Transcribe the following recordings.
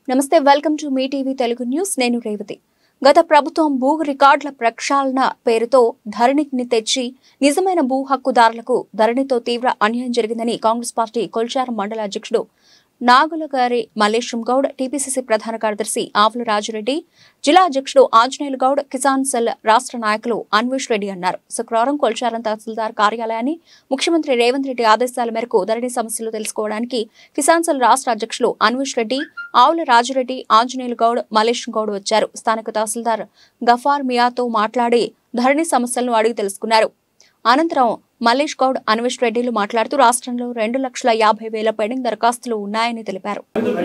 నమస్తే welcome to మీ TV Telugu news నేను రేవతి గత ప్రభుత్వం భూ రికార్డుల ప్రక్షాళన పేరుతో ధరణిని తెచ్చి నిజమైన భూ హక్కుదారులకు ధరణితో తీవ్ర అన్యాయం జరిగిందని కాంగ్రెస్ పార్టీ కొల్చారం మండల అధ్యక్షుడు నాగులగారి మల్లేశం గౌడ్ టీపీసీసీ ప్రధాన కార్యదర్శి ఆవుల రాజురెడ్డి జిల్లా అధ్యక్షుడు ఆంజనేయులు గౌడ్ కిసాన్ సెల్ రాష్ట్ర నాయకులు అన్వేష్ రెడ్డి అన్నారు శుక్రవారం కొల్చారం తహసీల్దార్ కార్యాలయాన్ని ముఖ్యమంత్రి రేవంత్ రెడ్డి ఆదేశాల మేరకు ధరణి సమస్యలు తెలుసుకోవడానికి కిసాన్ సెల్ రాష్ట్ర అధ్యక్షులు అన్వేష్ రెడ్డి ఆవుల రాజురెడ్డి ఆంజనేయులు గౌడ్ మల్లేశం గౌడ్ వచ్చారు స్థానిక తహసీల్దార్ గఫార్ మియాతో మాట్లాడి ధరణి సమస్యలను అడిగి తెలుసుకున్నారు అనంతరం మల్లేష్ గౌడ్ అన్వేష్ రెడ్డిలు మాట్లాడుతూ రాష్ట్రంలో రెండు లక్షల యాభై వేల పెండింగ్ దరఖాస్తులు ఉన్నాయని తెలిపారు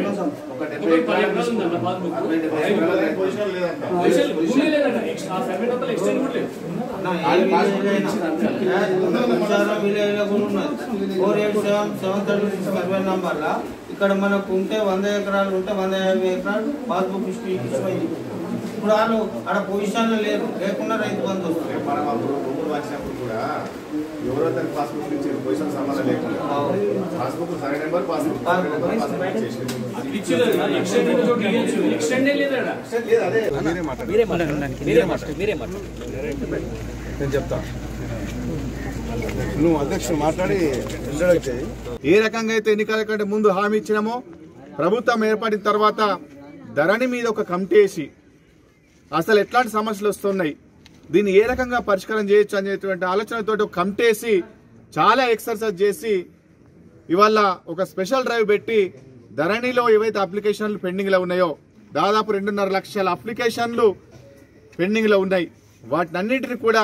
ఇక్కడ మనకు ఉంటే వంద ఎకరాలు ఉంటే వంద యాభై ఎకరాలు పాస్బుక్ హిస్టరీ ఇచ్చిపోయింది ఇప్పుడు వాళ్ళు ఆడ పొజిషన్లో లేరు లేకుండా రైతు బంధు వస్తుంది మనం అప్పుడు భూములు వచ్చినప్పుడు కూడా ఎవరో దానికి పాస్బుక్ ఇచ్చారు పొజిషన్ సంబంధం లేకుండా పాస్బుక్ సరే నెంబర్ పాస్బుక్ సరే నెంబర్ పాస్బుక్ ఇచ్చేసింది. లేదు అదే మీరే మాట్లాడండి. నేను చెప్తా నువ్వు అధ్యక్షుడు మాట్లాడి ఇంట్రడక్ట్ చేయి ఏ రకంగా అయితే ఎన్నికల కంటే ముందు హామీ ఇచ్చినామో ప్రభుత్వం ఏర్పడిన తర్వాత ధరణి మీద ఒక కమిటీ వేసి అసలు ఎట్లాంటి సమస్యలు వస్తున్నాయి దీన్ని ఏ రకంగా పరిష్కారం చేయొచ్చు అనేటువంటి ఆలోచనతో ఒక కమిటీ వేసి చాలా ఎక్సర్సైజ్ చేసి ఇవాళ ఒక స్పెషల్ డ్రైవ్ పెట్టి ధరణిలో ఏవైతే అప్లికేషన్లు పెండింగ్లో ఉన్నాయో దాదాపు రెండున్నర లక్షల అప్లికేషన్లు పెండింగ్లో ఉన్నాయి వాటినన్నింటిని కూడా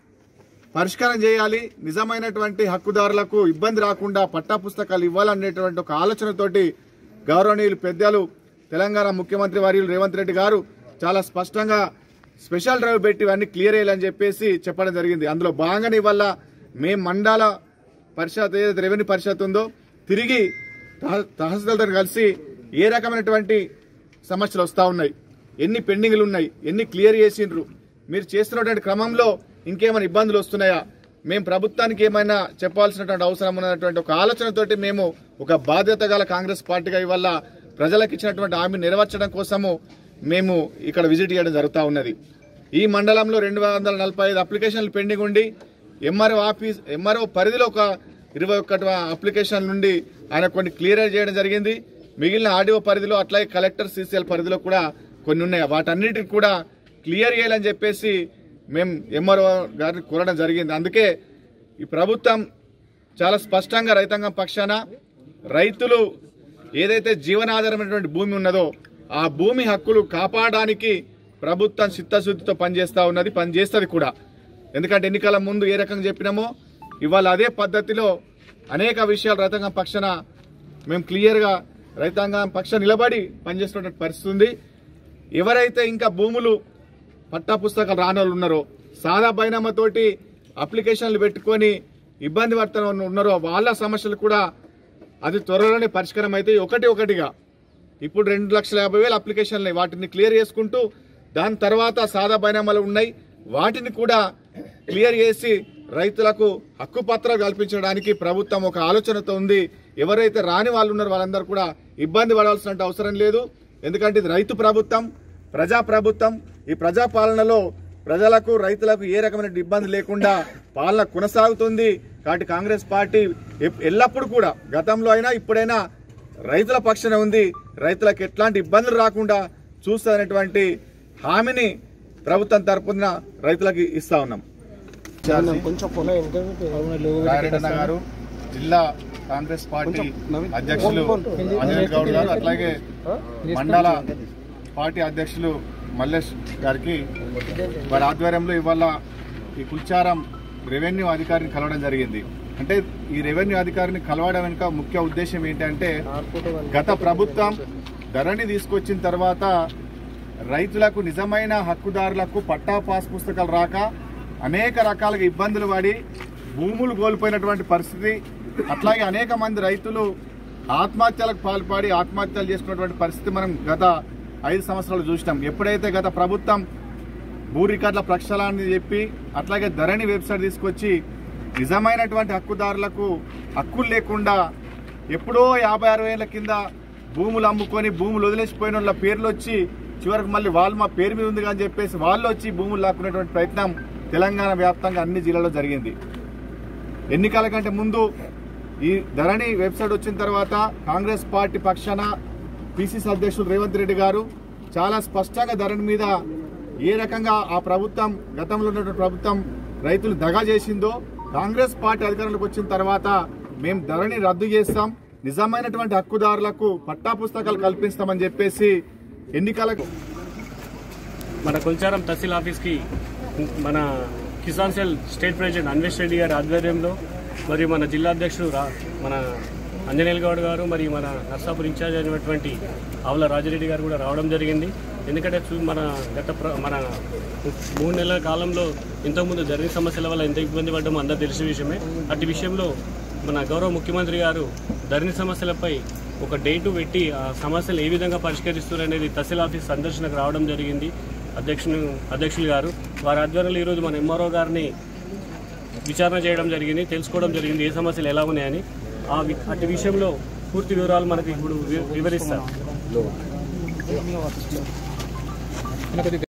పరిష్కారం చేయాలి నిజమైనటువంటి హక్కుదారులకు ఇబ్బంది రాకుండా పట్టా పుస్తకాలు ఇవ్వాలనేటువంటి ఒక ఆలోచనతోటి గౌరవనీయులు పెద్దలు తెలంగాణ ముఖ్యమంత్రి వర్యులు రేవంత్ రెడ్డి గారు చాలా స్పష్టంగా స్పెషల్ డ్రైవ్ పెట్టి ఇవన్నీ క్లియర్ చేయాలని చెప్పేసి చెప్పడం జరిగింది అందులో భాగంగానే ఇవాళ మేము మండల పరిషత్ ఏదైతే రెవెన్యూ పరిషత్ ఉందో తిరిగి తహ- తహసీల్దార్తో కలిసి ఏ రకమైనటువంటి సమస్యలు వస్తూ ఉన్నాయి ఎన్ని పెండింగ్లు ఉన్నాయి ఎన్ని క్లియర్ చేసిండ్రు మీరు చేస్తున్నటువంటి క్రమంలో ఇంకేమైనా ఇబ్బందులు వస్తున్నాయా మేము ప్రభుత్వానికి ఏమైనా చెప్పాల్సినటువంటి అవసరం ఉన్నటువంటి ఒక ఆలోచనతోటి మేము ఒక బాధ్యత గల కాంగ్రెస్ పార్టీగా ఇవల్ల ప్రజలకు ఇచ్చినటువంటి హామీ నెరవేర్చడం కోసము మేము ఇక్కడ విజిట్ చేయడం జరుగుతూ ఉన్నది ఈ మండలంలో రెండు వందల నలభై ఐదు అప్లికేషన్లు పెండింగ్ ఉండి ఎంఆర్ఓ ఆఫీస్ ఎంఆర్ఓ పరిధిలో ఒక ఇరవై ఒక్కటి అప్లికేషన్ నుండి ఆయన కొన్ని క్లియర్ చేయడం జరిగింది మిగిలిన ఆర్డీఓ పరిధిలో అట్లాగే కలెక్టర్ సీసీఎల్ పరిధిలో కూడా కొన్ని ఉన్నాయి వాటన్నిటిని కూడా క్లియర్ చేయాలని చెప్పేసి మేము ఎంఆర్ఓ గారిని కోరడం జరిగింది అందుకే ఈ ప్రభుత్వం చాలా స్పష్టంగా రైతాంగం పక్షాన రైతులు ఏదైతే జీవనాధారమైనటువంటి భూమి ఉన్నదో ఆ భూమి హక్కులు కాపాడడానికి ప్రభుత్వం చిత్తశుద్ధితో పనిచేస్తూ ఉన్నది పనిచేస్తుంది కూడా ఎందుకంటే ఎన్నికల ముందు ఏ రకంగా చెప్పినామో ఇవాళ అదే పద్ధతిలో అనేక విషయాలు రైతాంగం పక్షాన మేము క్లియర్గా రైతాంగం పక్షాన నిలబడి పనిచేస్తున్నటువంటి పరిస్థితి ఉంది ఎవరైతే ఇంకా భూములు పట్టా పుస్తకాలు రానోళ్ళు ఉన్నారో సాదా బైనామాతోటి అప్లికేషన్లు పెట్టుకొని ఇబ్బంది పడుతున్న ఉన్నారో వాళ్ళ సమస్యలు కూడా అది త్వరలోనే పరిష్కారం అయితే ఒకటి ఒకటిగా ఇప్పుడు రెండు లక్షల యాభై వేల అప్లికేషన్లు ఉన్నాయి. వాటిని క్లియర్ చేసుకుంటూ దాని తర్వాత సాదా బైనామాలు ఉన్నాయి వాటిని కూడా క్లియర్ చేసి రైతులకు హక్కు పత్రాలు కల్పించడానికి ప్రభుత్వం ఒక ఆలోచనతో ఉంది ఎవరైతే రాని వాళ్ళు ఉన్నారో వాళ్ళందరూ కూడా ఇబ్బంది పడాల్సిన అవసరం లేదు ఎందుకంటే ఇది రైతు ప్రభుత్వం ప్రజా ప్రభుత్వం ఈ ప్రజా పాలనలో ప్రజలకు రైతులకు ఏ రకమైన ఇబ్బంది లేకుండా పాలన కొనసాగుతుంది కాబట్టి కాంగ్రెస్ పార్టీ ఎప్- ఎల్లప్పుడూ కూడా గతంలో అయినా ఇప్పుడైనా రైతుల పక్షాన ఉంది రైతులకు ఎట్లాంటి ఇబ్బందులు రాకుండా చూస్తారనేటువంటి హామీని ప్రభుత్వం తరపున రైతులకు ఇస్తా ఉన్నాం రాయరెడ్డన్న గారు జిల్లా కాంగ్రెస్ పార్టీ అధ్యక్షులు అంజనేయ గౌడ్ గారు అట్లాగే మండల పార్టీ అధ్యక్షులు మల్లేష్ గారికి వారి ఆధ్వర్యంలో ఇవాళ ఈ కుల్చారం రెవెన్యూ అధికారిని కలవడం జరిగింది అంటే ఈ రెవెన్యూ అధికారిని కలవడం వెనుక ముఖ్య ఉద్దేశం ఏంటంటే గత ప్రభుత్వం ధరణి తీసుకొచ్చిన తర్వాత రైతులకు నిజమైన హక్కుదారులకు పట్టా పాస్ పుస్తకాలు రాక అనేక రకాలుగా ఇబ్బందులు పడి భూములు కోల్పోయినటువంటి పరిస్థితి అట్లాగే అనేక మంది రైతులు ఆత్మహత్యలకు పాల్పడి ఆత్మహత్యలు చేసుకున్నటువంటి పరిస్థితి మనం గత ఐదు సంవత్సరాలు చూసినాం ఎప్పుడైతే గత ప్రభుత్వం భూ రికార్డుల ప్రక్షాళన చెప్పి అట్లాగే ధరణి వెబ్సైట్ తీసుకొచ్చి నిజమైనటువంటి హక్కుదారులకు హక్కులు లేకుండా ఎప్పుడో యాభై అరవై ఏళ్ల కింద భూములు అమ్ముకొని భూములు వదిలేసిపోయిన వాళ్ళ పేర్లు వచ్చి చివరికి మళ్ళీ వాళ్ళు మా పేరు మీద ఉంది అని చెప్పేసి వాళ్ళు వచ్చి భూములు లాక్కునేటువంటి ప్రయత్నం తెలంగాణ వ్యాప్తంగా అన్ని జిల్లాలో జరిగింది ఎన్నికల కంటే ముందు ఈ ధరణి వెబ్సైట్ వచ్చిన తర్వాత కాంగ్రెస్ పార్టీ పక్షాన పిసిసి అధ్యక్షుడు రేవంత్ రెడ్డి గారు చాలా స్పష్టంగా ధరణి మీద ఏ రకంగా ఆ ప్రభుత్వం గతంలో ఉన్నటువంటి ప్రభుత్వం రైతులు దగా చేసిందో కాంగ్రెస్ పార్టీ అధికారంలోకి వచ్చిన తర్వాత మేము ధరణి రద్దు చేస్తాం నిజమైనటువంటి హక్కుదారులకు పట్టా పుస్తకాలు కల్పిస్తామని చెప్పేసి ఎన్నికలకు మన కొల్చారం తహసీల్ ఆఫీస్కి మన Kisan cell state president Anvesh Reddy గారి ఆధ్వర్యంలో మరియు మన జిల్లా అధ్యక్షుడు రా మన అంజనేయుల గౌడ్ గారు మరియు మన నర్సాపూర్ ఇన్ఛార్జ్ అయినటువంటి ఆవుల రాజిరెడ్డి గారు కూడా రావడం జరిగింది ఎందుకంటే చూ- మన గత ప్ర- మన మూడు నెలల కాలంలో ఇంతకుముందు జరిగిన సమస్యల వల్ల ఎంత ఇబ్బంది పడ్డామో అందరూ తెలిసిన విషయమే అట్టి విషయంలో మన గౌరవ ముఖ్యమంత్రి గారు ధరణి సమస్యలపై ఒక డేటు పెట్టి ఆ సమస్యలు ఏ విధంగా పరిష్కరిస్తారు అనేది తహసీల్ ఆఫీస్ సందర్శనకు రావడం జరిగింది అధ్యక్షుని అధ్యక్షులు గారు వారి ఆధ్వర్యంలో ఈరోజు మన ఎంఆర్ఓ గారిని విచారణ చేయడం జరిగింది తెలుసుకోవడం జరిగింది ఏ సమస్యలు ఎలా ఉన్నాయని ఆ వి- అటు విషయంలో పూర్తి వివరాలు మనకి ఇప్పుడు వి- వివరిస్తారు